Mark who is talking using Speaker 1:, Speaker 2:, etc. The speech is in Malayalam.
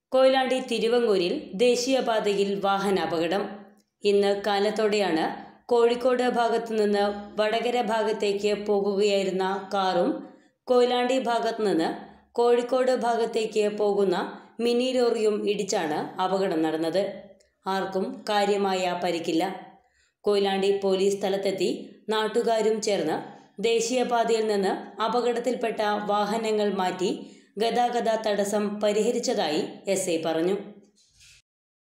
Speaker 1: കൊയിലാണ്ടി തിരുവങ്ങൂരിൽ ദേശീയപാതയിൽ വാഹനാപകടം ഇന്ന് കാലത്തോടെയാണ് കോഴിക്കോട് ഭാഗത്തു നിന്ന് വടകര ഭാഗത്തേക്ക് പോകുകയായിരുന്ന കാറും കൊയിലാണ്ടി ഭാഗത്തു നിന്ന് കോഴിക്കോട് ഭാഗത്തേക്ക് പോകുന്ന മിനി ലോറിയും ഇടിച്ചാണ് അപകടം നടന്നത് ആർക്കും കാര്യമായ പരിക്കില്ല കൊയിലാണ്ടി പോലീസ് സ്ഥലത്തെത്തി നാട്ടുകാരും ചേർന്ന് ദേശീയപാതയിൽ നിന്ന് അപകടത്തിൽപ്പെട്ട വാഹനങ്ങൾ മാറ്റി ഗതാഗത തടസ്സം പരിഹരിച്ചതായി എസ് ഐ പറഞ്ഞു